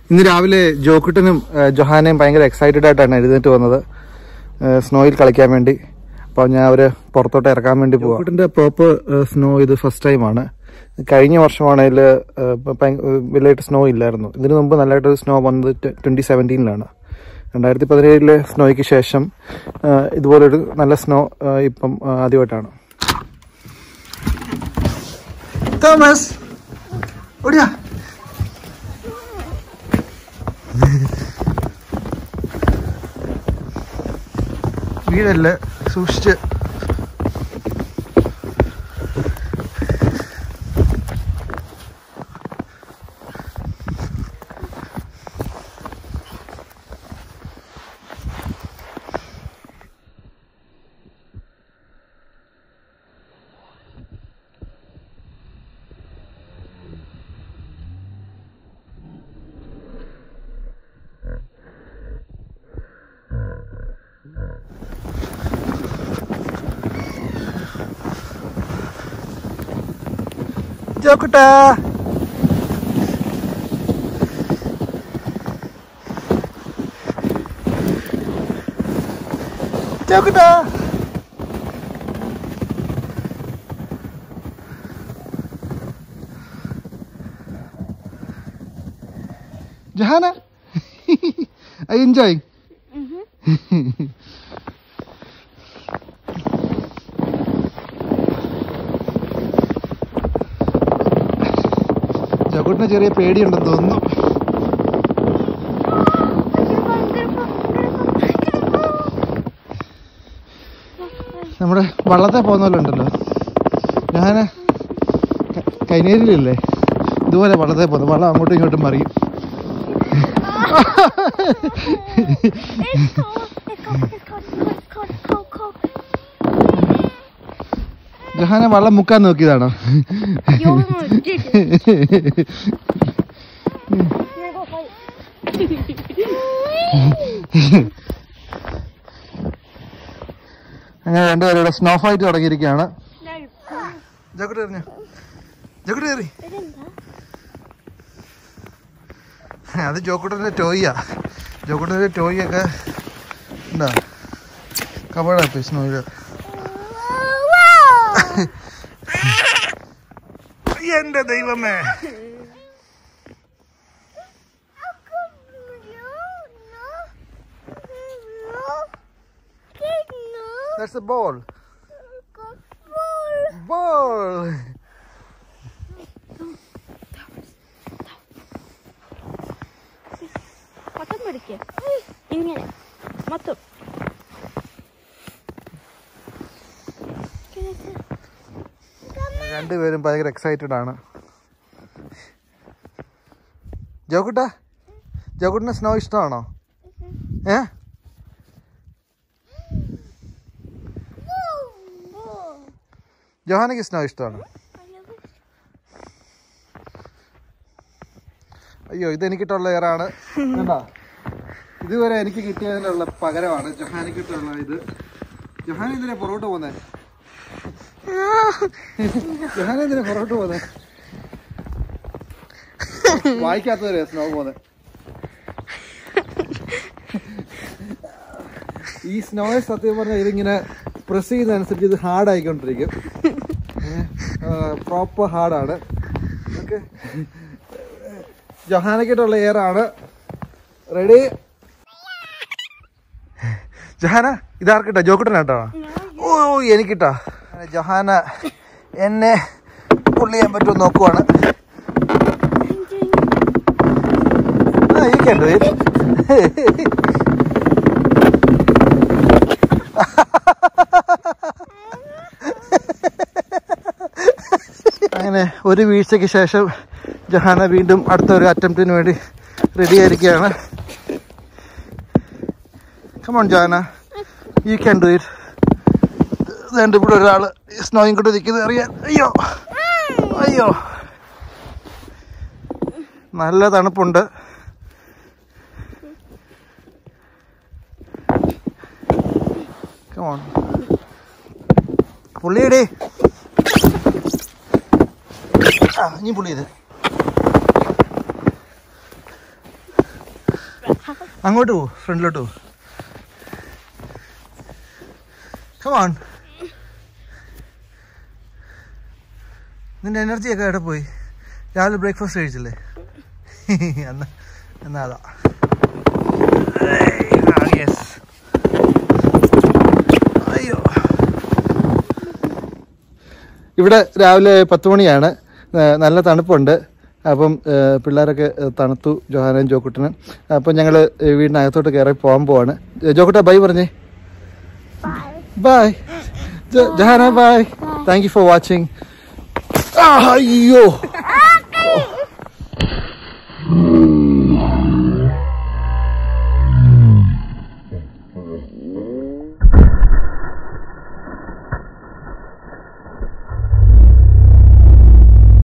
ഇന്ന് രാവിലെ ജോക്കുട്ടനും ഏഹ്, ജൊഹാനയും ഭയങ്കര എക്സൈറ്റഡ് ആയിട്ടാണ് എഴുന്നേറ്റ് വന്നത് ഏഹ്, സ്നോയിൽ കളിക്കാൻ വേണ്ടി അപ്പോൾ ഞാൻ അവര് പുറത്തോട്ട് ഇറക്കാൻ വേണ്ടി പോകും ജോക്കുട്ടിന്റെ പേർപ്പ് സ്നോ ഇത് ഫസ്റ്റ് ടൈമാണ് കഴിഞ്ഞ വർഷമാണെങ്കിൽ വലിയായിട്ട് സ്നോ ഇല്ലായിരുന്നു ഇതിനു മുമ്പ് നല്ലതായിട്ട് സ്നോ വന്നത് ട്വന്റി സെവൻറ്റീനിലാണ് രണ്ടായിരത്തി പതിനേഴിലെ സ്നോയ്ക്ക് ശേഷം ഏഹ്, ഇതുപോലൊരു നല്ല സ്നോ ഏഹ്, ഇപ്പം ഏഹ്, ആദ്യമായിട്ടാണ് തോമസ് ഓടിയാ വീടല്ലേ സൂക്ഷിച്ച് ജോക്കുട്ടാ ജോക്കുട്ടാ ജഹാന ഐ എൻജോയ് ജോക്കുട്ടിന് ചെറിയ പേടിയുണ്ടെന്ന് തോന്നുന്നു നമ്മുടെ വള്ളത്തെ പോകുന്ന പോലെ ഉണ്ടല്ലോ ഞാൻ കൈനേരിയിലല്ലേ ഇതുപോലെ വള്ളത്തെ പോകുന്നു വള്ളം അങ്ങോട്ടും ഇങ്ങോട്ടും മറിയും It's cold. It's cold. It's cold. It's cold. It's cold. Cold. ജഹാന വള്ളം മുക്കാൻ നോക്കിയതാണോ You're ridiculous. go fight. അങ്ങനെ രണ്ടുപേരുടെ സ്നോ ഫൈറ്റ് തുടങ്ങിയിരിക്കുകയാണ് No. ജാക്കട്ട് എറിഞ്ഞോ ജാക്കട്ട് കയറി അത് ജോക്കുട്ടൻ്റെ ടോയ്യാ ജോക്കുട്ടൻ്റെ ടോയ് ഒക്കെ എന്താ കബഡാപ്പി സ്നോയില് എന്റെ ദൈവമേ That's a ball. Ball. മൊത്തം പിടിക്കുക ഇങ്ങനെ മൊത്തം രണ്ടുപേരും ഭയങ്കര എക്സൈറ്റഡ് ആണ് ജോക്കുട്ട ജോക്കുട്ടിന് സ്നോ ഇഷ്ടമാണോ ഏ ജോഹാനയ്ക്ക് സ്നോ ഇഷ്ടമാണോ അയ്യോ ഇത് എനിക്കിട്ടുള്ള എയറാണ് കണ്ടോ ഇതുവരെ എനിക്ക് കിട്ടിയതിനുള്ള പകരമാണ് ജൊഹാനിക്കിട്ടുള്ള ഇത് ജൊഹാൻ എന്തിനാ പുറകോട്ട് പോന്നെ ജൊഹാൻ എന്തിനാ പുറകോട്ട് പോന്നെ വായിക്കാത്തവരെ സ്നോ പോന്നെ ഈ സ്നോയെ സത്യം പറഞ്ഞാൽ ഇതിങ്ങനെ പ്രസ് ചെയ്യുന്നതനുസരിച്ച് ഇത് ഹാർഡ് ആയിക്കൊണ്ടിരിക്കും പ്രോപ്പർ ഹാർഡാണ് ഓക്കെ ജൊഹാനക്കിട്ടുള്ള എയർ ആണ് റെഡി ജഹാന ഇതാർക്കിട്ടാ ജോക്കുട്ടനാട്ടോ ഓ എനിക്കിട്ടാ ജഹാന എന്നെ പുള്ളി ചെയ്യാൻ പറ്റുമോ നോക്കുവാണ് ആ ഈ കണ്ടു അങ്ങനെ ഒരു വീഴ്ചയ്ക്ക് ശേഷം ജഹാന വീണ്ടും അടുത്ത ഒരു അറ്റംപ്റ്റിന് വേണ്ടി റെഡി ആയിരിക്കുകയാണ് come on Jahana you can do it രണ്ട് ഇവിടെ ഒരാള് സ്നോയും കൊണ്ട് നിൽക്കുന്നത് അറിയാൻ അയ്യോ അയ്യോ നല്ല തണുപ്പുണ്ട് കമോൺ പുള്ളിയടി ആ ഇനി പുള്ളി ഇത് അങ്ങോട്ട് പോ ഫ്രണ്ടിലോട്ട് പോ കമാൺ നിന്റെ എനർജി ഒക്കെ എവിടെ പോയി രാവിലെ ബ്രേക്ക്ഫാസ്റ്റ് കഴിച്ചില്ലേ എന്നാ എന്നാ അതാ യെസ് അയ്യോ ഇവിടെ രാവിലെ പത്ത് മണിയാണ് ഏ, നല്ല തണുപ്പുണ്ട് അപ്പം ഏ, പിള്ളേരൊക്കെ ഏ, തണുത്തു ജോഹാനും ജോക്കുട്ടനും അപ്പം ഞങ്ങൾ വീടിനകത്തോട്ട് കയറി പോകാൻ പോവാണ് ഏ, ജോക്കുട്ട ബൈ പറഞ്ഞേ bye Jahana bye thank you for watching അയ്യോ